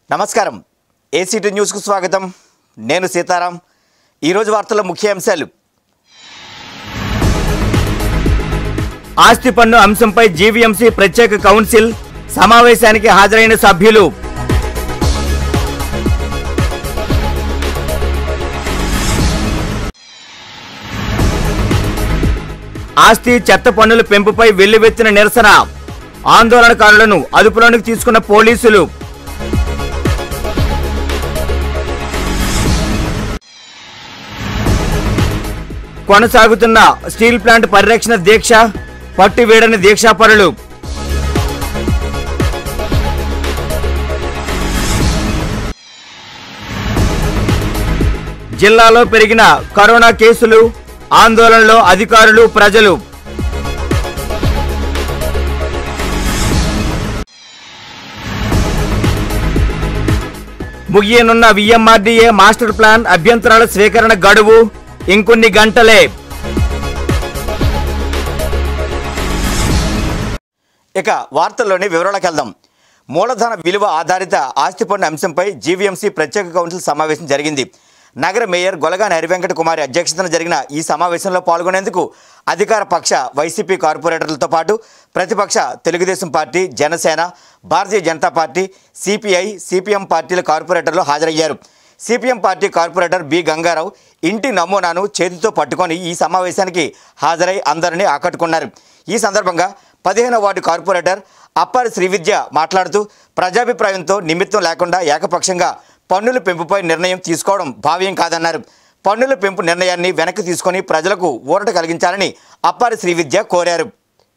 నమస్కారం ఏసీటీ న్యూస్కు స్వాగతం నేను సీతారాం ఈరోజు వార్తల ముఖ్య అంశాలు ఆస్తి పన్ను అంశంపై జీవీఎంసీ ప్రత్యేక కౌన్సిల్ సమావేశానికి హాజరైన సభ్యులు ఆస్తి చెత్త పన్నుల పెంపుపై వెల్లువెత్తిన నిరసన ఆందోళనకారులను అదుపులోనికి తీసుకున్న పోలీసులు కొనసాగుతున్న స్టీల్ ప్లాంట్ పరిరక్షణ దీక్ష పట్టు వీడని దీక్షాపరులు జిల్లాలో పెరిగిన కరోనా కేసులు ఆందోళనలో అధికారులు ప్రజలు ముగియనున్న విఎంఆర్డీఏ మాస్టర్ ప్లాన్ అభ్యంతరాల స్వీకరణ గడువు ఇంకొన్ని గంటలే ఇక వార్తల్లోని వివరాలకు వెళ్దాం మూలధన విలువ ఆధారిత ఆస్తి పన్ను అంశంపై జీవీఎంసీ ప్రత్యేక కౌన్సిల్ సమావేశం జరిగింది నగర మేయర్ గొలగాని హరివెంకట కుమారి అధ్యక్షతన జరిగిన ఈ సమావేశంలో పాల్గొనేందుకు అధికార పక్ష వైసీపీ కార్పొరేటర్లతో పాటు ప్రతిపక్ష Telugu Desam party Janasena Bharatiya Janata party CPI CPM పార్టీల కార్పొరేటర్లు హాజరయ్యారు CPM party corporator B Gangarao ఇంటి నమూనాను చేతితో పట్టుకొని ఈ సమావేశానికి హాజరై అందరినీ ఆకట్టుకున్నారు ఈ సందర్భంగా పదిహేనవ వార్డు కార్పొరేటర్ అప్పారి శ్రీవిద్య మాట్లాడుతూ ప్రజాభిప్రాయంతో నిమిత్తం లేకుండా ఏకపక్షంగా పన్నుల పెంపుపై నిర్ణయం తీసుకోవడం భావ్యం కాదన్నారు పన్నుల పెంపు నిర్ణయాన్ని వెనక్కి తీసుకొని ప్రజలకు ఊరట కలిగించాలని అప్పారి శ్రీవిద్య కోరారు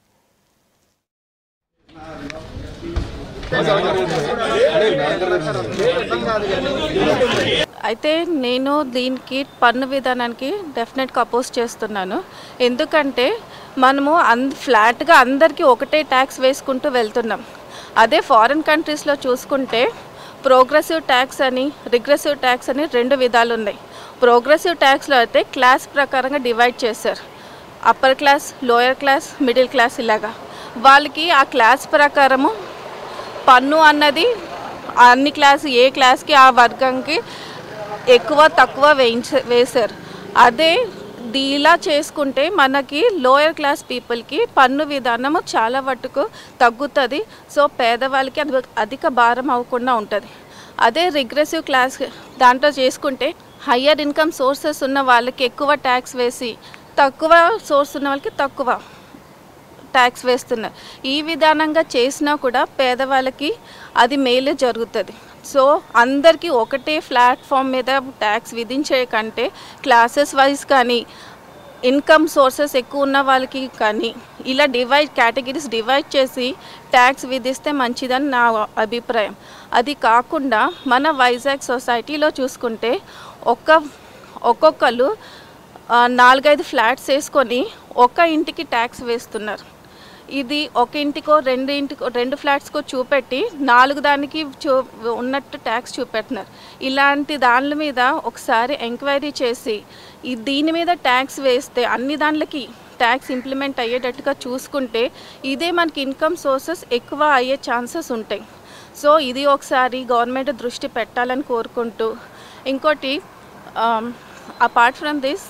అయితే నేను దీనికి పన్ను విధానానికి డెఫినెట్గా అపోజ్ చేస్తున్నాను ఎందుకంటే మనము అన్ ఫ్లాట్గా అందరికీ ఒకటే ట్యాక్స్ వేసుకుంటూ వెళ్తున్నాం అదే ఫారిన్ కంట్రీస్లో చూసుకుంటే ప్రోగ్రెసివ్ ట్యాక్స్ అని రిగ్రెసివ్ ట్యాక్స్ అని రెండు విధాలు ఉన్నాయి ప్రోగ్రెసివ్ ట్యాక్స్లో అయితే క్లాస్ ప్రకారంగా డివైడ్ చేశారు upper class lower class middle class ఇలాగా వాళ్ళకి ఆ క్లాస్ ప్రకారము పన్ను అన్నది అన్ని క్లాస్ ఏ క్లాస్కి ఆ వర్గంకి ఎక్కువ తక్కువ వేయించ వేశారు అదే ది- ఇలా చేసుకుంటే మనకి లోయర్ క్లాస్ పీపుల్కి పన్ను విధానము చాలా మట్టుకు తగ్గుతుంది సో పేదవాళ్ళకి అది అధిక భారం అవ్వకుండా ఉంటుంది అదే రిగ్రెసివ్ క్లాస్ దాంట్లో చేసుకుంటే హయ్యర్ ఇన్కమ్ సోర్సెస్ ఉన్న వాళ్ళకి ఎక్కువ ట్యాక్స్ వేసి తక్కువ సోర్స్ ఉన్న వాళ్ళకి తక్కువ ట్యాక్స్ వేస్తున్నారు ఈ విధానంగా చేసినా కూడా పేదవాళ్ళకి అది మేలు జరుగుతుంది సో అందరికీ ఒకటే ప్లాట్ఫామ్ మీద ట్యాక్స్ విధించే కంటే క్లాసెస్ వైజ్ కానీ ఇన్కమ్ సోర్సెస్ ఎక్కువ ఉన్న వాళ్ళకి కానీ ఇలా డివైడ్ కేటగిరీస్ డివైడ్ చేసి ట్యాక్స్ విధిస్తే మంచిదని నా అభిప్రాయం అది కాకుండా మన వైజాగ్ సొసైటీలో చూసుకుంటే ఒక్క ఒక్కొక్కరు ఆ, నాలుగైదు ఫ్లాట్స్ వేసుకొని ఒక ఇంటికి ట్యాక్స్ వేస్తున్నారు ఇది ఒక ఇంటికో రెండు ఇంటికో రెండు ఫ్లాట్స్కో చూపెట్టి నాలుగు దానికి చూ ఉన్నట్టు ట్యాక్స్ చూపెడుతున్నారు ఇలాంటి దాని మీద ఒకసారి ఎంక్వైరీ చేసి ఈ దీని మీద ట్యాక్స్ వేస్తే అన్ని దాంట్లకి ట్యాక్స్ ఇంప్లిమెంట్ అయ్యేటట్టుగా చూసుకుంటే ఇదే మనకి ఇన్కమ్ సోర్సెస్ ఎక్కువ అయ్యే ఛాన్సెస్ ఉంటాయి సో ఇది ఒకసారి గవర్నమెంట్ దృష్టి పెట్టాలని కోరుకుంటూ ఇంకోటి అపార్ట్ ఫ్రమ్ దిస్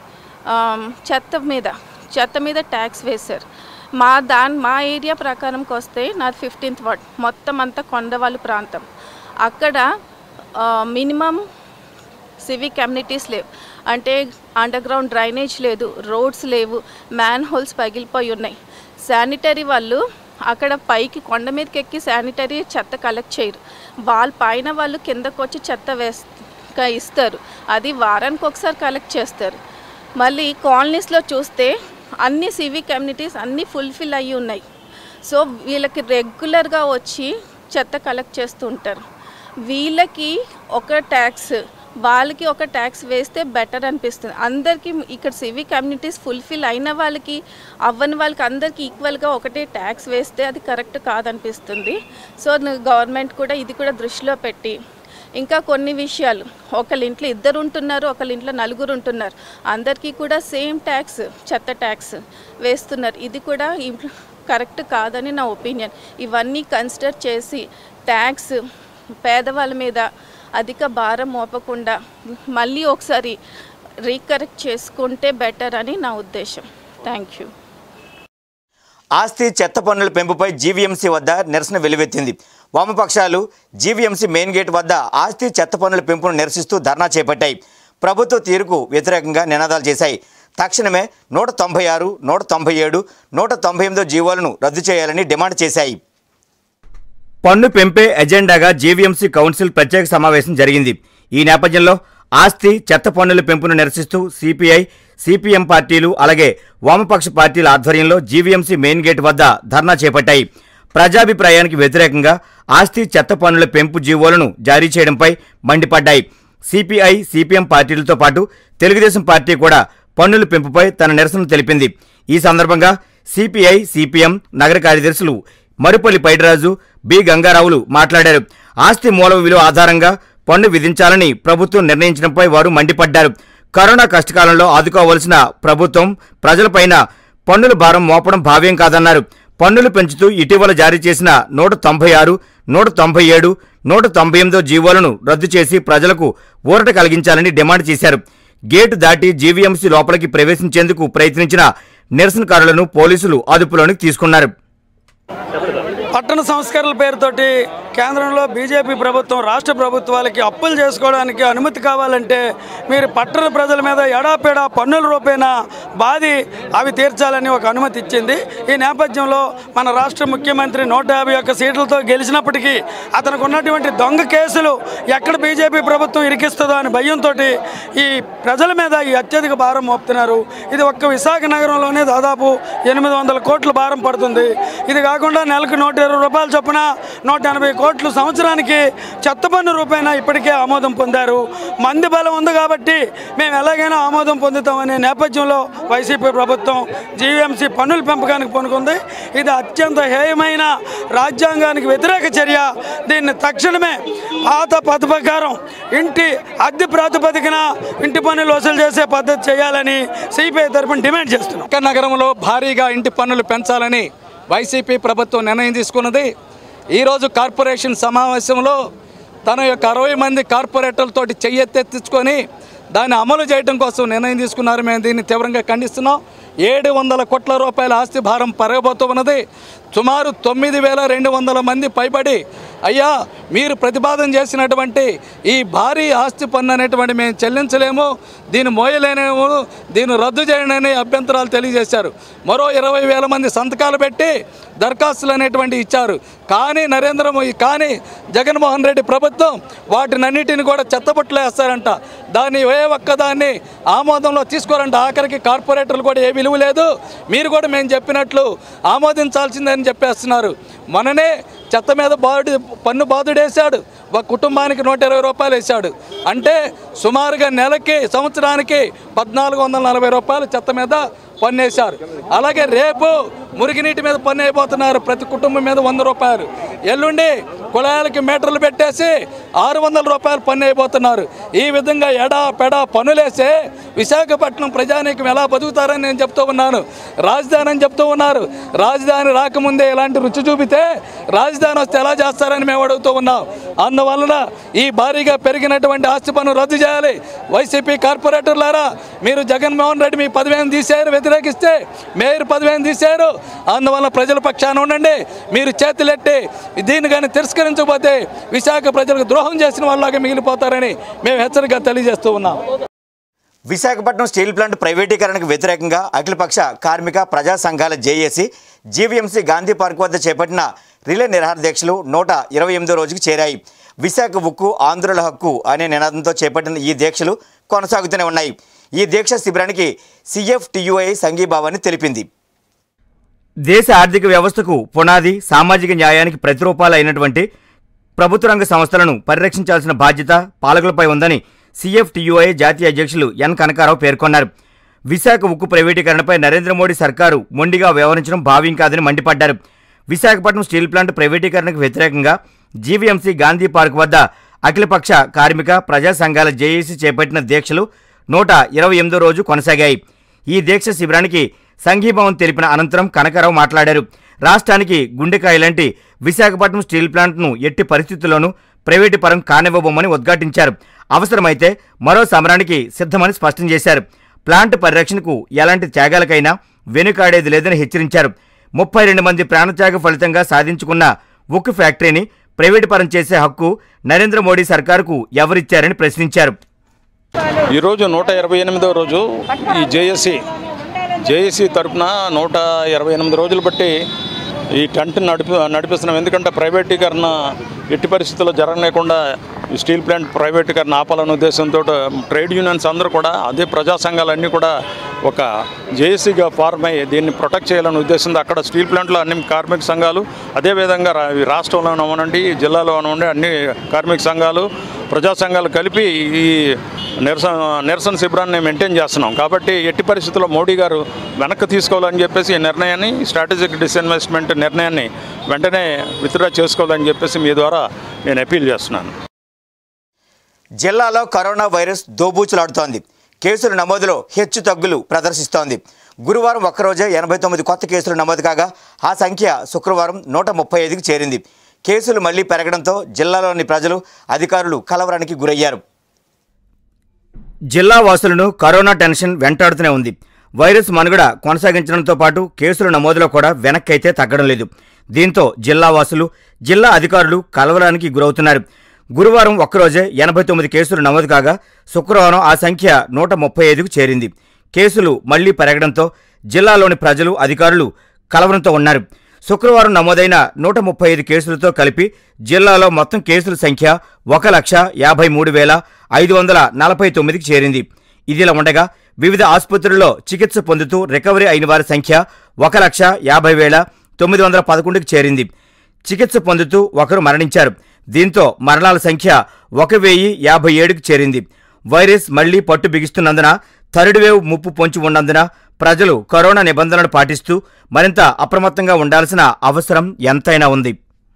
చెత్త మీద చెత్త మీద ట్యాక్స్ వేశారు మా దాని మా ఏరియా ప్రకారంకి వస్తే నాది ఫిఫ్టీన్త్ వార్డ్ మొత్తం అంతా కొండవాళ్ళు ప్రాంతం అక్కడ మినిమం సివిక్ కమ్యూనిటీస్ లేవు అంటే అండర్ గ్రౌండ్ డ్రైనేజ్ లేదు రోడ్స్ లేవు మ్యాన్ హోల్స్ పగిలిపోయి ఉన్నాయి శానిటరీ వాళ్ళు అక్కడ పైకి కొండ మీదకి ఎక్కి శానిటరీ చెత్త కలెక్ట్ చేయరు వాళ్ళ పైన వాళ్ళు కిందకు వచ్చి చెత్త వేస్ క- ఇస్తారు అది వారానికి ఒకసారి కలెక్ట్ చేస్తారు మళ్ళీ కాలనీస్లో చూస్తే అన్ని సివిక్ కమ్యూనిటీస్ అన్నీ ఫుల్ఫిల్ అయ్యి ఉన్నాయి సో వీళ్ళకి రెగ్యులర్గా వచ్చి చెత్త కలెక్ట్ చేస్తూ ఉంటారు వీళ్ళకి ఒక ట్యాక్స్ వాళ్ళకి ఒక ట్యాక్స్ వేస్తే బెటర్ అనిపిస్తుంది అందరికీ ఇక్కడ సివిక్ కమ్యూనిటీస్ ఫుల్ఫిల్ అయిన వాళ్ళకి అవ్వని వాళ్ళకి అందరికీ ఈక్వల్గా ఒకటే ట్యాక్స్ వేస్తే అది కరెక్ట్ కాదనిపిస్తుంది సో గవర్నమెంట్ కూడా ఇది కూడా దృష్టిలో పెట్టి ఇంకా కొన్ని విషయాలు ఒకళ్ళ ఇంట్లో ఇద్దరు ఉంటున్నారు ఒకళ్ళ ఇంట్లో నలుగురు ఉంటున్నారు అందరికీ కూడా సేమ్ ట్యాక్స్ చెత్త ట్యాక్స్ వేస్తున్నారు ఇది కూడా ఇంప్ల- కరెక్ట్ కాదని నా ఒపీనియన్ ఇవన్నీ కన్సిడర్ చేసి ట్యాక్స్ పేదవాళ్ళ మీద అధిక భారం మోపకుండా మళ్ళీ ఒకసారి రీకరెక్ట్ చేసుకుంటే బెటర్ అని నా ఉద్దేశం థ్యాంక్ యూ ఆస్తి చెత్త పన్నుల పెంపుపై జీవీఎంసీ వద్ద నిరసన వెలువెత్తింది వామపక్షాలు జీవీఎంసీ మెయిన్ గేట్ వద్ద ఆస్తి చెత్త పన్నుల పెంపును నిరసిస్తూ ధర్నా చేపట్టాయి ప్రభుత్వ తీరుకు వ్యతిరేకంగా నినాదాలు చేశాయి తక్షణమే నూట తొంభై ఆరు నూట తొంభై ఏడు నూట తొంభై ఎనిమిదో జీవోలను రద్దు చేయాలని డిమాండ్ చేశాయి పన్ను పెంపే ఎజెండాగా జీవీఎంసీ కౌన్సిల్ ప్రత్యేక సమావేశం జరిగింది ఈ నేపథ్యంలో ఆస్తి చెత్త పన్నుల పెంపును నిరసిస్తూ సిపిఐ సిపిఎం పార్టీలు అలాగే వామపక్ష పార్టీల ఆధ్వర్యంలో జీవీఎంసీ మెయిన్ గేట్ వద్ద ధర్నా చేపట్టాయి ప్రజాభిప్రాయానికి వ్యతిరేకంగా ఆస్తి చెత్త పన్నుల పెంపు జీవోలను జారీ చేయడంపై మండిపడ్డాయి సిపిఐ సిపిఎం పార్టీలతో పాటు తెలుగుదేశం పార్టీ కూడా పన్నుల పెంపుపై తన నిరసన తెలిపింది ఈ సందర్భంగా సిపిఐ సిపిఎం నగర కార్యదర్శులు మరుపల్లి పైడిరాజు బి గంగారావులు మాట్లాడారు ఆస్తి మూల విలువ ఆధారంగా పన్ను విధించాలని ప్రభుత్వం నిర్ణయించడంపై వారు మండిపడ్డారు కరోనా కష్టకాలంలో ఆదుకోవలసిన ప్రభుత్వం ప్రజలపైన పన్నుల భారం మోపడం భావ్యం కాదన్నారు పన్నులు పెంచుతూ ఇటీవల జారీ చేసిన నూట తొంభై ఆరు నూట తొంభై ఏడు నూట తొంభై ఎనిమిదో జీవోలను రద్దు చేసి ప్రజలకు ఊరట కలిగించాలని డిమాండ్ చేశారు గేటు దాటి జీవీఎంసీ లోపలికి ప్రవేశించేందుకు ప్రయత్నించిన నిరసనకారులను పోలీసులు అదుపులోనికి తీసుకున్నారు పట్టణ సంస్కరణల పేరుతోటి కేంద్రంలో బీజేపీ ప్రభుత్వం రాష్ట్ర ప్రభుత్వాలకి అప్పులు చేసుకోవడానికి అనుమతి కావాలంటే మీరు పట్టణ ప్రజల మీద ఎడాపెడా పన్నుల రూపేణా బాధి అవి తీర్చాలని ఒక అనుమతి ఇచ్చింది ఈ నేపథ్యంలో మన రాష్ట్ర ముఖ్యమంత్రి నూట యాభై ఒక్క సీట్లతో గెలిచినప్పటికీ అతనికి ఉన్నటువంటి దొంగ కేసులు ఎక్కడ బీజేపీ ప్రభుత్వం ఇరికిస్తుందో అని భయంతో ఈ ప్రజల మీద ఈ అత్యధిక భారం మోపుతున్నారు ఇది ఒక్క విశాఖ నగరంలోనే దాదాపు ఎనిమిది వందల కోట్ల భారం పడుతుంది ఇది కాకుండా నెలకు నూట ఇరవై రూపాయల చొప్పున నూట ఎనభై కోట్లు సంవత్సరానికి చెత్త పన్ను రూపాయన ఇప్పటికే ఆమోదం పొందారు మంది బలం ఉంది కాబట్టి మేము ఎలాగైనా ఆమోదం పొందుతామనే నేపథ్యంలో వైసీపీ ప్రభుత్వం జీవీఎంసీ పన్నుల పెంపకానికి పూనుకుంది ఇది అత్యంత హేయమైన రాజ్యాంగానికి వ్యతిరేక చర్య దీన్ని తక్షణమే పాత పథ ప్రకారం ఇంటి అద్దె ప్రాతిపదికన ఇంటి పన్నులు వసూలు చేసే పద్ధతి చేయాలని సిపిఐ తరఫున డిమాండ్ చేస్తున్నాం విశాఖ నగరంలో భారీగా ఇంటి పన్నులు పెంచాలని వైసీపీ ప్రభుత్వం నిర్ణయం తీసుకున్నది ఈరోజు కార్పొరేషన్ సమావేశంలో తన యొక్క అరవై మంది కార్పొరేటర్లతోటి చెయ్యెత్తెత్తించుకొని దాన్ని అమలు చేయడం కోసం నిర్ణయం తీసుకున్నారు మేము దీన్ని తీవ్రంగా ఖండిస్తున్నాం ఏడు వందల కోట్ల రూపాయల ఆస్తి భారం పెరగబోతూ ఉన్నది సుమారు తొమ్మిది వేల రెండు వందల మంది పైబడి అయ్యా మీరు ప్రతిపాదన చేసినటువంటి ఈ భారీ ఆస్తి పన్ను అనేటువంటి మేము చెల్లించలేము దీన్ని మోయలేనేమో దీన్ని రద్దు చేయనని అభ్యంతరాలు తెలియజేశారు మరో ఇరవై వేల మంది సంతకాలు పెట్టి దరఖాస్తులు అనేటువంటి ఇచ్చారు కానీ నరేంద్ర మోదీ కానీ జగన్మోహన్ రెడ్డి ప్రభుత్వం వాటినన్నిటిని కూడా చెత్తబుట్టలు వేస్తారంట దాన్ని ఏ ఒక్కదాన్ని ఆమోదంలో తీసుకోరంట ఆఖరికి కార్పొరేటర్లు కూడా ఏ విలువ లేదు మీరు కూడా మేము చెప్పినట్లు ఆమోదించాల్సిందని చెప్పేస్తున్నారు మననే చెత్త మీద బాడు పన్ను బాదుడేశాడు ఒక కుటుంబానికి నూట ఇరవై రూపాయలు వేశాడు అంటే సుమారుగా నెలకి సంవత్సరానికి పద్నాలుగు వందల నలభై రూపాయలు చెత్త మీద పన్ను వేశారు అలాగే రేపు మురిగినీటి మీద పన్ను అయిపోతున్నారు ప్రతి కుటుంబం మీద వంద రూపాయలు ఎల్లుండి కుళాయిలకి మీటర్లు పెట్టేసి ఆరు వందల రూపాయలు పన్ను అయిపోతున్నారు ఈ విధంగా ఎడా పెడా పన్నులేసే విశాఖపట్నం ప్రజానీకం ఎలా బతుకుతారని నేను చెప్తూ ఉన్నాను రాజధాని అని చెప్తూ ఉన్నారు రాజధాని రాకముందే ఇలాంటి రుచి చూపితే రాజధాని వస్తే ఎలా చేస్తారని మేము అడుగుతూ ఉన్నాం అందువలన ఈ భారీగా పెరిగినటువంటి ఆస్తి పన్ను రద్దు చేయాలి వైసీపీ కార్పొరేటర్లారా మీరు జగన్మోహన్ రెడ్డి మీ పదవిని తీశారు వ్యతిరేకిస్తే మేయర్ పదవిని తీశారు అందువల్ల ప్రజల పక్షాన ఉండండి మీరు చేతులెట్టి దీన్ని కానీ తిరస్కరించకపోతే విశాఖ ప్రజలకు ద్రోహం చేసిన వాళ్ళలాగా మిగిలిపోతారని మేము హెచ్చరికగా తెలియజేస్తూ ఉన్నాం విశాఖపట్నం స్టీల్ ప్లాంట్ ప్రైవేటీకరణకు వ్యతిరేకంగా అఖిలపక్ష కార్మిక ప్రజా సంఘాల జేఏసీ జీవీఎంసీ గాంధీ పార్క్ వద్ద చేపట్టిన రిలే నిరాహార దీక్షలు నూట ఇరవై ఎనిమిదో రోజుకు చేరాయి విశాఖ ఉక్కు ఆంధ్రుల హక్కు అనే నినాదంతో చేపట్టిన ఈ దీక్షలు కొనసాగుతూనే ఉన్నాయి ఈ దీక్ష శిబిరానికి సిఎఫ్టియుఐ సంఘీభావాన్ని తెలిపింది దేశ ఆర్థిక వ్యవస్థకు పునాది సామాజిక న్యాయానికి ప్రతిరూపాలైనటువంటి ప్రభుత్వ రంగ సంస్థలను పరిరక్షించాల్సిన బాధ్యత పాలకులపై ఉందని సిఎఫ్టియుఐ జాతీయ అధ్యక్షులు ఎన్ కనకారావు పేర్కొన్నారు విశాఖ ఉక్కు ప్రైవేటీకరణపై నరేంద్ర మోడీ సర్కారు మొండిగా వ్యవహరించడం భావ్యం కాదని మండిపడ్డారు విశాఖపట్నం స్టీల్ ప్లాంట్ ప్రైవేటీకరణకు వ్యతిరేకంగా జీవీఎంసీ గాంధీ పార్క్ వద్ద అఖిలపక్ష కార్మిక ప్రజా సంఘాల జేఏసీ చేపట్టిన దీక్షలు నూట ఇరవై ఎనిమిదో రోజు కొనసాగాయి ఈ దీక్ష శిబిరానికి సంఘీభావం తెలిపిన అనంతరం కనకారావు మాట్లాడారు రాష్ట్రానికి గుండెకాయ లాంటి విశాఖపట్నం స్టీల్ ప్లాంట్ను ఎట్టి పరిస్థితుల్లోనూ ప్రైవేటు పరం కానివ్వబోమని ఉద్ఘాటించారు అవసరమైతే మరో సమరానికి సిద్ధమని స్పష్టం చేశారు ప్లాంట్ పరిరక్షణకు ఎలాంటి త్యాగాలకైనా వెనుకాడేది లేదని హెచ్చరించారు ముప్పై రెండు మంది ప్రాణత్యాగ ఫలితంగా సాధించుకున్న ఉక్కు ఫ్యాక్టరీని ప్రైవేటు పరం చేసే హక్కు నరేంద్ర మోడీ సర్కారుకు ఎవరిచ్చారని ప్రశ్నించారు ఈరోజు నూట ఇరవై ఎనిమిదవ రోజు ఈ జేఏసీ జేఏసీ తరపున నూట ఇరవై ఎనిమిది రోజులు బట్టి ఈ టెంట్ నడిపి నడిపిస్తున్నాం ఎందుకంటే ప్రైవేటీకరణ ఎట్టి పరిస్థితుల్లో జరగలేకుండా ఈ స్టీల్ ప్లాంట్ ప్రైవేటీకరణ ఆపాలనే ఉద్దేశంతో ట్రేడ్ యూనియన్స్ అందరూ కూడా అదే ప్రజా సంఘాలన్నీ కూడా ఒక జేఏసీగా ఫార్మ్ అయ్యి దీన్ని ప్రొటెక్ట్ చేయాలనే ఉద్దేశంతో అక్కడ స్టీల్ ప్లాంట్లో అన్ని కార్మిక సంఘాలు అదేవిధంగా రా- ఈ రాష్ట్రంలో అవనండి జిల్లాలో అవనండి అన్ని కార్మిక సంఘాలు ప్రజా సంఘాలు కలిపి ఈ నిరసన నిరసన శిబిరాన్ని మెయింటైన్ చేస్తున్నాం కాబట్టి ఎట్టి పరిస్థితుల్లో మోడీ గారు వెనక్కి తీసుకోవాలని చెప్పేసి ఈ నిర్ణయాన్ని స్ట్రాటజిక్ డిస్ఇన్వెస్ట్మెంట్ నిర్ణయాన్ని వెంటనే విత్డ్రా చేసుకోవాలని చెప్పేసి మీ ద్వారా నేను అపీల్ చేస్తున్నాను జిల్లాలో కరోనా వైరస్ దోబూచులాడుతోంది కేసుల నమోదులో హెచ్చు తగ్గులు ప్రదర్శిస్తోంది గురువారం ఒక్కరోజే ఎనభై తొమ్మిది కొత్త కేసులు నమోదు కాగా ఆ సంఖ్య శుక్రవారం నూట ముప్పై ఐదుకి చేరింది కేసులు మళ్లీ పెరగడంతో జిల్లాలోని ప్రజలు అధికారులు కలవరానికి గురయ్యారు జిల్లా వాసులను కరోనా టెన్షన్ వెంటాడుతూనే ఉంది వైరస్ మనుగడ కొనసాగించడంతో పాటు కేసుల నమోదులో కూడా వెనక్కైతే తగ్గడం లేదు దీంతో జిల్లా వాసులు జిల్లా అధికారులు కలవరానికి గురవుతున్నారు గురువారం ఒక్కరోజే ఎనభై తొమ్మిది కేసులు నమోదు కాగా శుక్రవారం ఆ సంఖ్య నూట ముప్పై ఐదుకు చేరింది కేసులు మళ్లీ పెరగడంతో జిల్లాలోని ప్రజలు అధికారులు కలవరంతో ఉన్నారు శుక్రవారం నమోదైన నూట ముప్పై ఐదు కేసులతో కలిపి జిల్లాలో మొత్తం కేసుల సంఖ్య ఒక లక్ష యాభై మూడు వేల ఐదు వందల నలభై తొమ్మిదికి చేరింది ఇదిలా ఉండగా వివిధ ఆసుపత్రుల్లో చికిత్స పొందుతూ రికవరీ అయిన వారి సంఖ్య ఒక లక్ష యాభై వేల తొమ్మిది వందల పదకొండుకి చేరింది చికిత్స పొందుతూ ఒకరు మరణించారు దీంతో మరణాల సంఖ్య ఒక వెయ్యి యాభై ఏడుకి చేరింది వైరస్ మళ్లీ పట్టు బిగిస్తున్నందున థర్డ్ వేవ్ ముప్పు పొంచి ఉన్నందున ప్రజలు కరోనా నిబంధనలు పాటిస్తూ మరింత అప్రమత్తంగా ఉండాల్సిన అవసరం ఎంతైనా ఉంది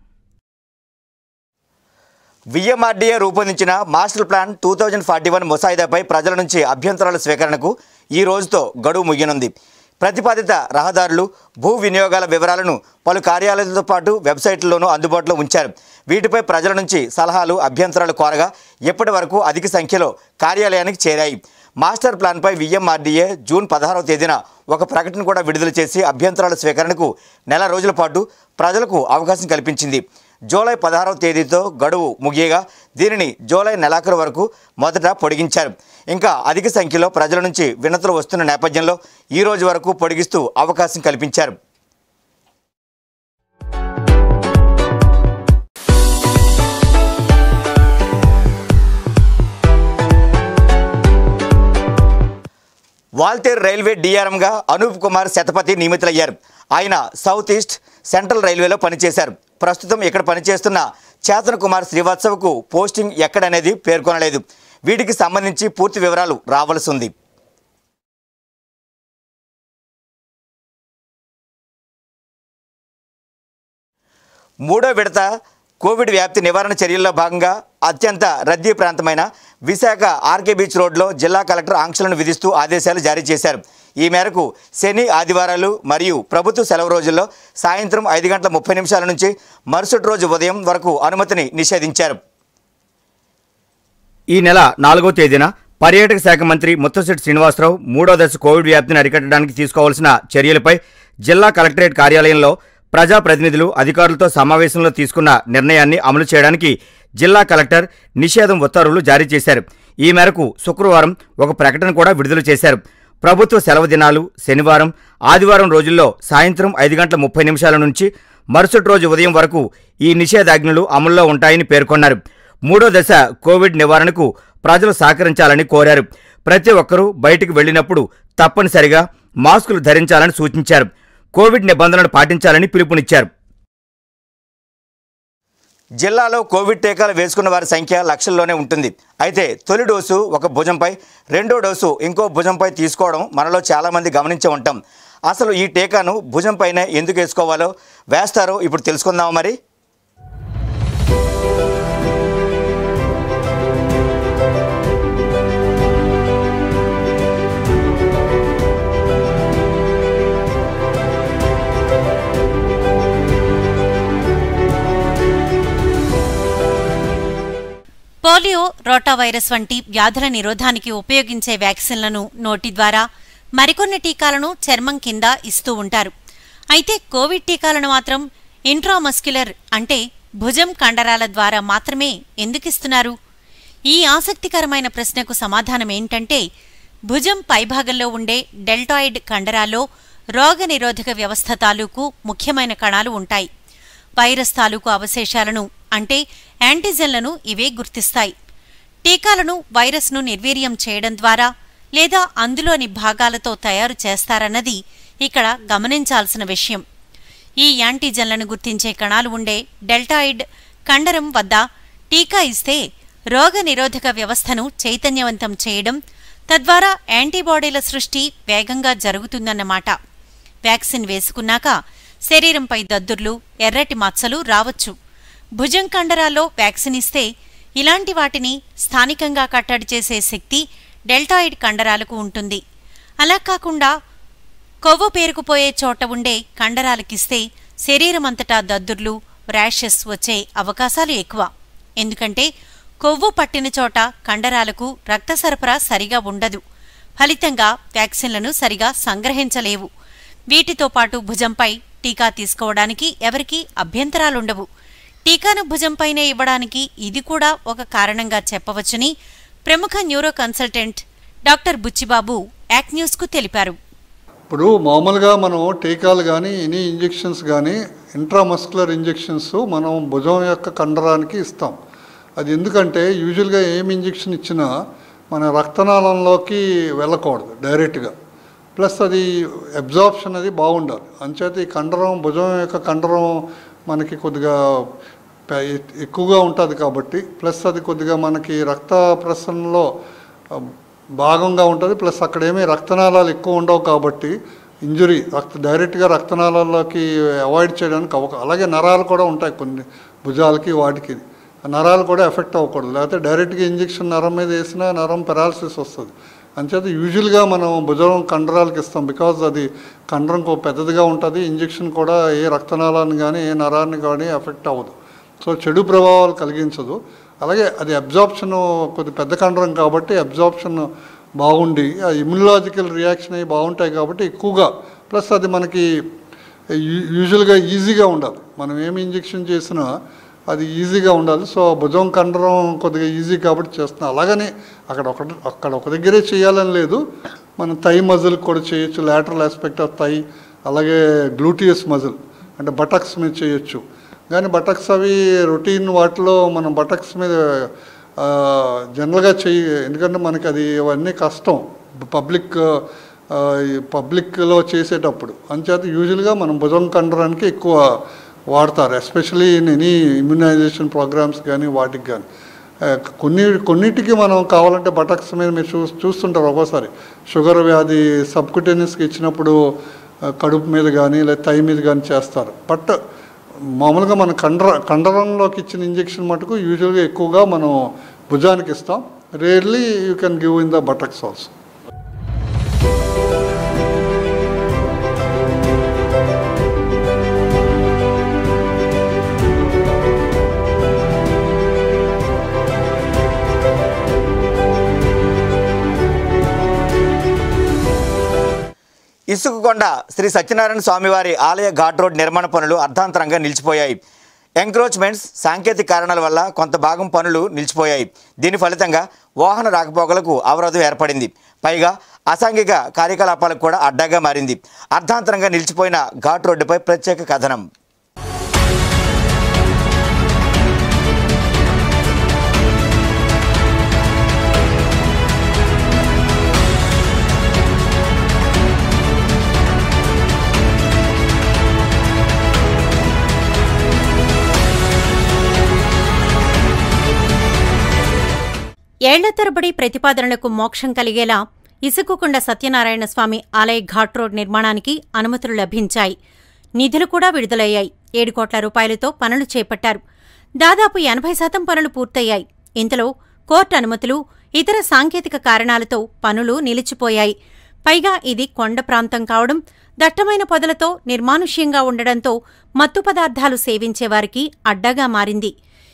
విఎంఆర్డీఏ రూపొందించిన master plan two thousand forty one ముసాయిదాపై ప్రజల నుంచి అభ్యంతరాల స్వీకరణకు ఈ రోజుతో గడువు ముగియనుంది ప్రతిపాదిత రహదారులు భూ వినియోగాల వివరాలను పలు కార్యాలయాలతో పాటు వెబ్సైట్లలోనూ అందుబాటులో ఉంచారు వీటిపై ప్రజల నుంచి సలహాలు అభ్యంతరాలు కోరగా ఇప్పటి వరకు అధిక సంఖ్యలో కార్యాలయానికి చేరాయి మాస్టర్ ప్లాన్పై విఎంఆర్డీఏ జూన్ పదహారవ తేదీన ఒక ప్రకటన కూడా విడుదల చేసి అభ్యంతరాల స్వీకరణకు నెల రోజుల పాటు ప్రజలకు అవకాశం కల్పించింది జూలై పదహారవ తేదీతో గడువు ముగియగా దీనిని జూలై నెలాఖరు వరకు మొదట పొడిగించారు ఇంకా అధిక సంఖ్యలో ప్రజల నుంచి వినతులు వస్తున్న నేపథ్యంలో ఈ రోజు వరకు పొడిగిస్తూ అవకాశం కల్పించారు వాల్తేర్ రైల్వే డిఆర్ఎంగా అనూప్ కుమార్ శతపథి నియమితులయ్యారు ఆయన సౌత్ ఈస్ట్ సెంట్రల్ రైల్వేలో పనిచేశారు ప్రస్తుతం ఇక్కడ పనిచేస్తున్న చేతన్ కుమార్ శ్రీవాత్సవకు పోస్టింగ్ ఎక్కడనేది పేర్కొనలేదు వీటికి సంబంధించి పూర్తి వివరాలు రావాల్సి ఉంది మూడో విడత కోవిడ్ వ్యాప్తి నివారణ చర్యల్లో భాగంగా అత్యంత రద్దీ ప్రాంతమైన విశాఖ ఆర్కే బీచ్ రోడ్లో జిల్లా కలెక్టర్ ఆంక్షలను విధిస్తూ ఆదేశాలు జారీ చేశారు ఈ మేరకు శని ఆదివారాలు మరియు ప్రభుత్వ సెలవు రోజుల్లో సాయంత్రం ఐదు గంటల ముప్పై నిమిషాల నుంచి మరుసటి రోజు ఉదయం వరకు అనుమతిని నిషేధించారు ఈ నెల నాలుగో తేదీన పర్యాటక శాఖ మంత్రి ముత్తశెట్టి శ్రీనివాసరావు మూడో దశ కోవిడ్ వ్యాప్తిని అరికట్టడానికి తీసుకోవాల్సిన చర్యలపై జిల్లా కలెక్టరేట్ కార్యాలయంలో ప్రజాప్రతినిధులు అధికారులతో సమావేశంలో తీసుకున్న నిర్ణయాన్ని అమలు చేయడానికి జిల్లా కలెక్టర్ నిషేధం ఉత్తర్వులు జారీ చేశారు ఈ మేరకు శుక్రవారం ఒక ప్రకటన కూడా విడుదల చేశారు ప్రభుత్వ సెలవు దినాలు శనివారం ఆదివారం రోజుల్లో సాయంత్రం ఐదు గంటల ముప్పై నిమిషాల నుంచి మరుసటి రోజు ఉదయం వరకు ఈ నిషేధాజ్ఞలు అమల్లో ఉంటాయని పేర్కొన్నారు మూడో దశ కోవిడ్ నివారణకు ప్రజలు సహకరించాలని కోరారు ప్రతి ఒక్కరూ బయటికి వెళ్ళినప్పుడు తప్పనిసరిగా మాస్కులు ధరించాలని సూచించారు కోవిడ్ నిబంధనలు పాటించాలని పిలుపునిచ్చారు జిల్లాలో కోవిడ్ టీకాలు వేసుకున్న వారి సంఖ్య లక్షల్లోనే ఉంటుంది అయితే తొలి డోసు ఒక భుజంపై రెండో డోసు ఇంకో భుజంపై తీసుకోవడం మనలో చాలామంది గమనించే ఉంటాం అసలు ఈ టీకాను భుజంపైనే ఎందుకు వేసుకోవాలో వేస్తారో ఇప్పుడు తెలుసుకుందామా మరి రోటా వైరస్ వంటి వ్యాధుల నిరోధానికి ఉపయోగించే వ్యాక్సిన్లను నోటి ద్వారా మరికొన్ని టీకాలను చర్మం కింద ఇస్తూ ఉంటారు అయితే కోవిడ్ టీకాలను మాత్రం ఇంట్రామస్క్యులర్ అంటే భుజం కండరాల ద్వారా మాత్రమే ఎందుకిస్తున్నారు ఈ ఆసక్తికరమైన ప్రశ్నకు సమాధానం ఏంటంటే భుజం పైభాగంలో ఉండే డెల్టాయిడ్ కండరాల్లో రోగనిరోధక వ్యవస్థ తాలూకు ముఖ్యమైన కణాలు ఉంటాయి వైరస్ తాలూకు అవశేషాలను అంటే యాంటీజెన్లను ఇవే గుర్తిస్తాయి టీకాలను వైరస్ను నిర్వీర్యం చేయడం ద్వారా లేదా అందులోని భాగాలతో తయారు చేస్తారన్నది ఇక్కడ గమనించాల్సిన విషయం ఈ యాంటీజెన్లను గుర్తించే కణాలు ఉండే డెల్టాయిడ్ కండరం వద్ద టీకా ఇస్తే రోగ నిరోధక వ్యవస్థను చైతన్యవంతం చేయడం తద్వారా యాంటీబాడీల సృష్టి వేగంగా జరుగుతుందన్నమాట వ్యాక్సిన్ వేసుకున్నాక శరీరంపై దద్దుర్లు ఎర్రటి మచ్చలు రావచ్చు భుజం కండరాల్లో వ్యాక్సిన్ ఇస్తే ఇలాంటి వాటిని స్థానికంగా కట్టడి చేసే శక్తి డెల్టాయిడ్ కండరాలకు ఉంటుంది అలా కాకుండా కొవ్వు పేరుకుపోయే చోట ఉండే కండరాలకిస్తే శరీరమంతటా దద్దుర్లు ర్యాషెస్ వచ్చే అవకాశాలు ఎక్కువ ఎందుకంటే కొవ్వు పట్టిన చోట కండరాలకు రక్త సరఫరా సరిగా ఉండదు ఫలితంగా వ్యాక్సిన్లను సరిగా సంగ్రహించలేవు వీటితో పాటు భుజంపై టీకా తీసుకోవడానికి ఎవరికీ అభ్యంతరాలుండవు టీకాను భుజంపైనే ఇవ్వడానికి ఇది కూడా ఒక కారణంగా చెప్పవచ్చని ప్రముఖ neuro consultant doctor Buchibabu Act న్యూస్కు తెలిపారు ఇప్పుడు మామూలుగా మనం టీకాలు కానీ ఎనీ ఇంజెక్షన్స్ కానీ ఇంట్రామస్కులర్ ఇంజెక్షన్స్ మనం భుజం యొక్క కండరానికి ఇస్తాం అది ఎందుకంటే యూజువల్గా ఏం ఇంజెక్షన్ ఇచ్చినా మన రక్తనాళంలోకి వెళ్ళకూడదు డైరెక్ట్గా ప్లస్ అది అబ్జార్ప్షన్ అది బాగుండాలి అంచేత ఈ కండరం భుజం యొక్క కండరం మనకి కొద్దిగా పె- ఎక్కువగా ఉంటుంది కాబట్టి ప్లస్ అది కొద్దిగా మనకి రక్త ప్రసరణలో ఆ, భాగంగా ఉంటుంది ప్లస్ అక్కడ ఏమీ రక్తనాళాలు ఎక్కువ ఉండవు కాబట్టి ఇంజురీ రక్త డైరెక్ట్గా రక్తనాళాల్లోకి అవాయిడ్ చేయడానికి అవక అలాగే నరాలు కూడా ఉంటాయి కొన్ని భుజాలకి వాటికి ఆ నరాలు కూడా ఎఫెక్ట్ అవ్వకూడదు లేకపోతే డైరెక్ట్గా ఇంజెక్షన్ నరం మీద వేసినా నరం పెరాలసిస్ వస్తుంది అంచేత యూజువల్గా మనం భుజం కండరాలకి ఇస్తాం బికాజ్ అది కండరం కో పెద్దదిగా ఉంటుంది ఇంజెక్షన్ కూడా ఏ రక్తనాళాన్ని కానీ ఏ నరాన్ని కానీ ఎఫెక్ట్ అవ్వదు సో చెడు ప్రభావాలు కలిగించదు అలాగే అది అబ్జార్ప్షన్ కొద్ది పెద్ద కండరం కాబట్టి అబ్జార్ప్షన్ బాగుండి ఆ ఇమ్యునలాజికల్ రియాక్షన్ అవి బాగుంటాయి కాబట్టి ఎక్కువగా ప్లస్ అది మనకి యూ- యూజువల్గా ఈజీగా ఉండాలి మనం ఏమి ఇంజెక్షన్ చేసినా అది ఈజీగా ఉండాలి సో భుజం కండరం కొద్దిగా ఈజీ కాబట్టి చేస్తున్నాం అలాగని అక్కడ ఒక అక్కడ ఒక దగ్గరే చేయాలని లేదు మనం తై మజిల్ కూడా చేయొచ్చు లాటరల్ ఆస్పెక్ట్ ఆఫ్ తై అలాగే గ్లూటియస్ మజిల్ అంటే బటక్స్ మీద చేయొచ్చు కానీ బటక్స్ అవి రొటీన్ వాటిలో మనం బటక్స్ మీద ఆ, జనరల్గా చెయ్యి ఎందుకంటే మనకి అది అవన్నీ కష్టం పబ్లిక్ ఆ, ఈ పబ్లిక్లో చేసేటప్పుడు అంచేత యూజువల్గా మనం భుజం కండరానికి ఎక్కువ వాడతారు especially in any immunization programs కానీ వాటికి కానీ ఆ, కొన్ని కొన్నిటికి మనం కావాలంటే బటక్స్ మీద మీరు చూ చూస్తుంటారు ఒక్కోసారి షుగర్ వ్యాధి సబ్కుటేనియస్కి ఇచ్చినప్పుడు ఆ, కడుపు మీద కానీ లేదా తై మీద కానీ చేస్తారు బట్ మామూలుగా మన కండర కండరంలోకి ఇచ్చిన ఇంజెక్షన్ మటుకు యూజువల్గా ఎక్కువగా మనం భుజానికి ఇస్తాం rarely you can give in the buttocks also Isukakonda Shri Satyanarayana స్వామివారి ఆలయ ఘాట్ రోడ్ నిర్మాణ పనులు అర్ధాంతరంగా నిలిచిపోయాయి ఎంక్రోచ్మెంట్స్ సాంకేతిక కారణాల వల్ల కొంత భాగం పనులు నిలిచిపోయాయి దీని ఫలితంగా వాహన రాకపోకలకు అవరోధం ఏర్పడింది పైగా అసాంఘిక కార్యకలాపాలకు కూడా అడ్డాగా మారింది అర్ధాంతరంగా నిలిచిపోయిన ఘాట్ రోడ్డుపై ప్రత్యేక కథనం ఏళ్ల తరబడి ప్రతిపాదనలకు మోక్షం కలిగేలా ఇసుకకొండ సత్యనారాయణ స్వామి ఆలయ ఘాట్ రోడ్ నిర్మాణానికి అనుమతులు లభించాయి నిధులు కూడా విడుదలయ్యాయి ఏడు కోట్ల రూపాయలతో పనులు చేపట్టారు దాదాపు ఎనభై శాతం పనులు పూర్తయ్యాయి ఇంతలో కోర్టు అనుమతులు ఇతర సాంకేతిక కారణాలతో పనులు నిలిచిపోయాయి పైగా ఇది కొండ ప్రాంతం కావడం దట్టమైన పొదలతో నిర్మానుష్యంగా ఉండడంతో మత్తు పదార్థాలు సేవించేవారికి అడ్డగా మారింది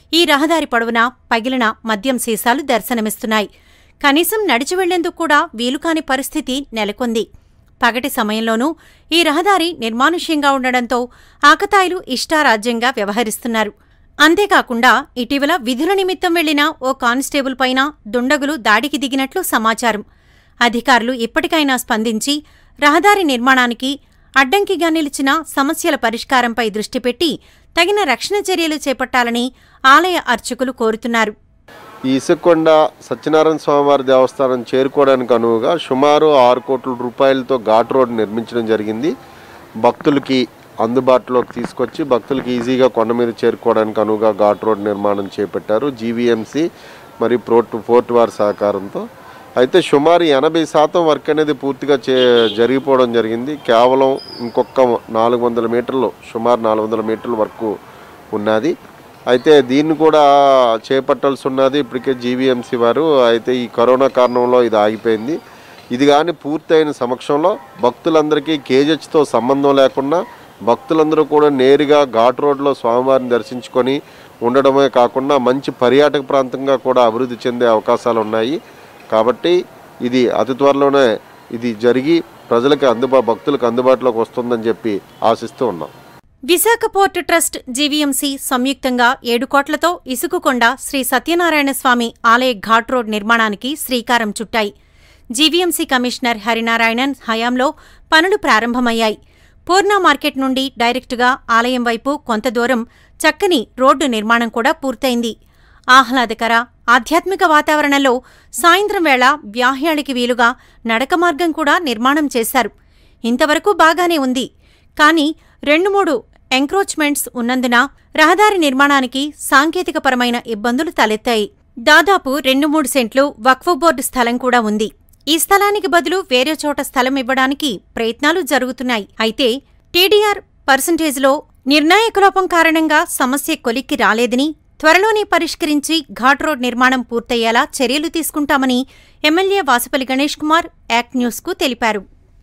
ఈ రహదారి పొడవునా పగిలిన మద్యం సీసాలు దర్శనమిస్తున్నాయి కనీసం నడిచి వెళ్లేందుకు కూడా వీలుకాని పరిస్థితి నెలకొంది పగటి సమయంలోనూ ఈ రహదారి నిర్మానుష్యంగా ఉండడంతో ఆకతాయిలు ఇష్టారాజ్యంగా వ్యవహరిస్తున్నారు అంతేకాకుండా ఇటీవల విధుల నిమిత్తం వెళ్లిన ఓ కానిస్టేబుల్ పైన దుండగులు దాడికి దిగినట్లు సమాచారం అధికారులు ఇప్పటికైనా స్పందించి రహదారి నిర్మాణానికి అడ్డంకిగా నిలిచిన సమస్యల పరిష్కారంపై దృష్టి పెట్టి తగిన రక్షణ చర్యలు చేపట్టాలని ఆలయ అర్చకులు కోరుతున్నారు ఈ ఇసుకొండ సత్యనారాయణ స్వామివారి దేవస్థానం చేరుకోవడానికి అనువుగా సుమారు ఆరు కోట్ల రూపాయలతో ఘాట్ రోడ్ నిర్మించడం జరిగింది భక్తులకి అందుబాటులోకి తీసుకొచ్చి భక్తులకి ఈజీగా కొండ మీద చేరుకోవడానికి అనువుగా ఘాట్ రోడ్ నిర్మాణం చేపట్టారు జీవీఎంసీ మరియు పోర్ట్ పోర్ట్ వారి సహకారంతో అయితే సుమారు ఎనభై శాతం వర్క్ అనేది పూర్తిగా చే జరిగిపోవడం జరిగింది కేవలం ఇంకొక నాలుగు వందల మీటర్లు సుమారు నాలుగు వందల మీటర్ల వరకు ఉన్నది అయితే దీన్ని కూడా చేపట్టాల్సి ఉన్నది ఇప్పటికే జీవీఎంసీ వారు అయితే ఈ కరోనా కారణంలో ఇది ఆగిపోయింది ఇది కానీ పూర్తయిన సమక్షంలో భక్తులందరికీ కేజెచ్తో సంబంధం లేకుండా భక్తులందరూ కూడా నేరుగా ఘాట్ రోడ్లో స్వామివారిని దర్శించుకొని ఉండడమే కాకుండా మంచి పర్యాటక ప్రాంతంగా కూడా అభివృద్ధి చెందే అవకాశాలు ఉన్నాయి కాబట్టి ఇది అతి త్వరలోనే ఇది జరిగి ప్రజలకు అందుబా భక్తులకు అందుబాటులోకి వస్తుందని చెప్పి ఆశిస్తూ ఉన్నాం విశాఖ పోర్టు ట్రస్ట్ జీవీఎంసీ సంయుక్తంగా ఏడు కోట్లతో ఇసుకుకొండ శ్రీ సత్యనారాయణ స్వామి ఆలయ ఘాట్ రోడ్ నిర్మాణానికి శ్రీకారం చుట్టాయి జీవీఎంసీ కమిషనర్ హరినారాయణన్ హయాంలో పనులు ప్రారంభమయ్యాయి పూర్ణ మార్కెట్ నుండి డైరెక్టుగా ఆలయం వైపు కొంత దూరం చక్కని రోడ్డు నిర్మాణం కూడా పూర్తయింది ఆహ్లాదకర ఆధ్యాత్మిక వాతావరణంలో సాయంత్రం వేళ వ్యాహ్యాళికి వీలుగా నడక మార్గం కూడా నిర్మాణం చేశారు ఇంతవరకు బాగానే ఉంది కానీ రెండు మూడు ఎంక్రోచ్మెంట్స్ ఉన్నందున రహదారి నిర్మాణానికి సాంకేతికపరమైన ఇబ్బందులు తలెత్తాయి దాదాపు రెండు మూడు సెంట్లు వక్ఫ్ బోర్డు స్థలం కూడా ఉంది ఈ స్థలానికి బదులు వేరే చోట స్థలం ఇవ్వడానికి ప్రయత్నాలు జరుగుతున్నాయి అయితే టీడీఆర్ పర్సంటేజ్లో నిర్ణాయక లోపం కారణంగా సమస్య కొలిక్కి రాలేదని త్వరలోనే పరిష్కరించి ఘాట్ రోడ్ నిర్మాణం పూర్తయ్యేలా చర్యలు తీసుకుంటామని ఎమ్మెల్యే వాసుపల్లి గణేష్ కుమార్ యాక్ట్ న్యూస్కు తెలిపారు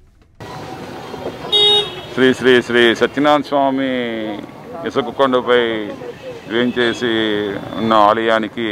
శ్రీ శ్రీ శ్రీ సత్యనారాయణ స్వామి ఇసుక కొండపై వేయించేసి ఉన్న ఆలయానికి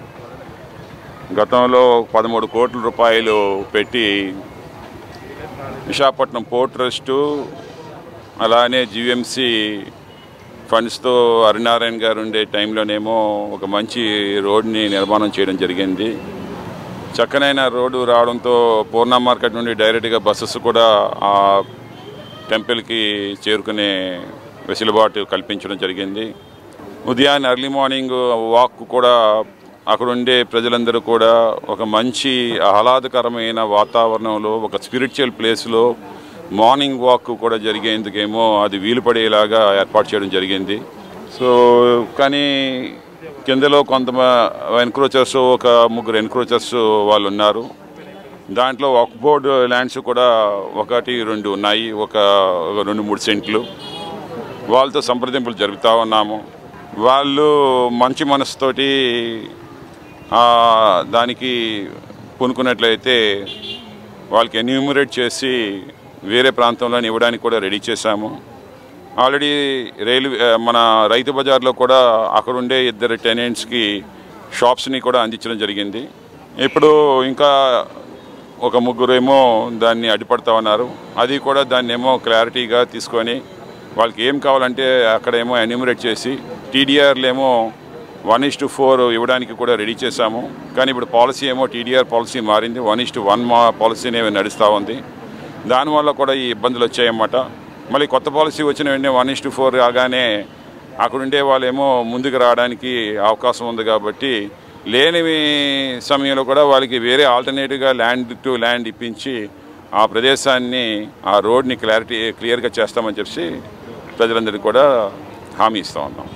గతంలో పదమూడు కోట్ల రూపాయలు పెట్టి విశాఖపట్నం పోర్ట్ ట్రస్టు అలానే జీవీఎంసీ ఫండ్స్తో హరినారాయణ గారు ఉండే టైంలోనేమో ఒక మంచి రోడ్ని నిర్మాణం చేయడం జరిగింది చక్కనైన రోడ్డు రావడంతో పూర్ణ మార్కెట్ నుండి డైరెక్ట్గా బస్సెస్ కూడా ఆ టెంపుల్కి చేరుకునే వెసులుబాటు కల్పించడం జరిగింది ఉదయాన్నే ఎర్లీ మార్నింగ్ వాక్ కూడా అక్కడ ఉండే ప్రజలందరూ కూడా ఒక మంచి ఆహ్లాదకరమైన వాతావరణంలో ఒక స్పిరిచువల్ ప్లేస్లో మార్నింగ్ వాక్ కూడా జరిగేందుకేమో అది వీలు పడేలాగా ఏర్పాటు చేయడం జరిగింది సో కానీ కిందలో కొంత ఎన్క్రోచర్స్ ఒక ముగ్గురు ఎన్క్రోచర్స్ వాళ్ళు ఉన్నారు దాంట్లో ఒక బోర్డు ల్యాండ్స్ కూడా ఒకటి రెండు ఉన్నాయి ఒక ఒక రెండు మూడు సెంట్లు వాళ్ళతో సంప్రదింపులు జరుపుతూ ఉన్నాము వాళ్ళు మంచి మనసుతోటి ఆ, దానికి పూనుకున్నట్లయితే వాళ్ళకి ఎన్యూమరేట్ చేసి వేరే ప్రాంతంలో ఇవ్వడానికి కూడా రెడీ చేశాము ఆల్రెడీ రైల్వే ఆ, మన రైతు బజార్లో కూడా అక్కడ ఉండే ఇద్దరు టెనెంట్స్కి షాప్స్ని కూడా అందించడం జరిగింది ఇప్పుడు ఇంకా ఒక ముగ్గురు ఏమో దాన్ని అడ్డుపడతా ఉన్నారు అది కూడా దాన్ని ఏమో క్లారిటీగా తీసుకొని వాళ్ళకి ఏం కావాలంటే అక్కడేమో ఎన్యూమరేట్ చేసి టీడీఆర్లు ఏమో వన్ ఇస్ టు ఫోర్ ఇవ్వడానికి కూడా రెడీ చేశాము కానీ ఇప్పుడు పాలసీ ఏమో టీడీఆర్ పాలసీ మారింది వన్ ఇస్ టు వన్ మా పాలసీనే నడుస్తూ ఉంది దానివల్ల కూడా ఈ ఇబ్బందులు వచ్చాయన్నమాట మళ్ళీ కొత్త పాలసీ వచ్చిన వెంటనే వన్ ఇస్ టు ఫోర్ రాగానే అక్కడ ఉండే వాళ్ళేమో ముందుకు రావడానికి అవకాశం ఉంది కాబట్టి లేని సమయంలో కూడా వాళ్ళకి వేరే ఆల్టర్నేటివ్గా ల్యాండ్ టు ల్యాండ్ ఇప్పించి ఆ ప్రదేశాన్ని ఆ రోడ్ని క్లారిటీ క్లియర్గా చేస్తామని చెప్పి ప్రజలందరికీ కూడా హామీ ఇస్తూ ఉన్నాం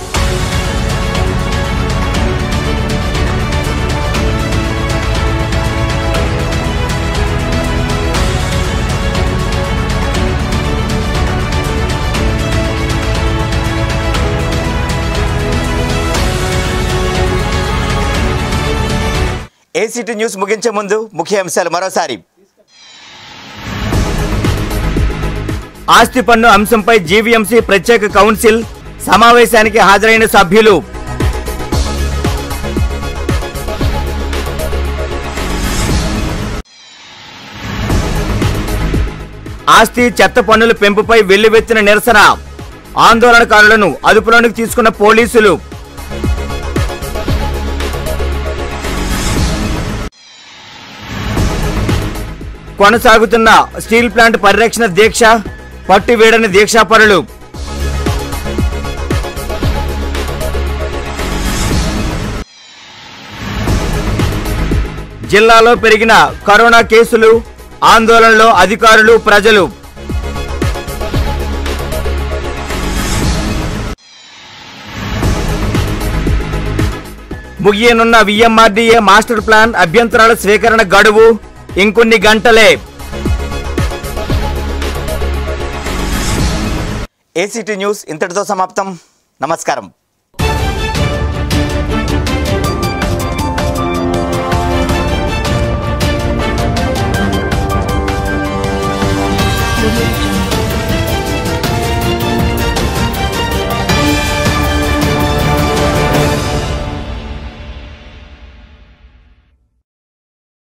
ఏసీటీ న్యూస్ ముగించే ముందు ముఖ్య అంశాలు మరోసారి ఆస్తి పన్ను అంశంపై జీవీఎంసీ ప్రత్యేక కౌన్సిల్ సమావేశానికి హాజరైన సభ్యులు ఆస్తి చెత్త పన్నుల పెంపుపై వెల్లువెత్తిన నిరసన ఆందోళనకారులను అదుపులోనికి తీసుకున్న పోలీసులు కొనసాగుతున్న స్టీల్ ప్లాంట్ పరిరక్షణ దీక్ష పట్టు వీడని దీక్షాపరులు జిల్లాలో పెరిగిన కరోనా కేసులు ఆందోళనలో అధికారులు ప్రజలు ముగియనున్న విఎంఆర్డీఏ మాస్టర్ ప్లాన్ అభ్యంతరాల స్వీకరణ గడువు ఇంకొన్ని గంటలే ఏసీటీ న్యూస్ ఇంతటితో సమాప్తం నమస్కారం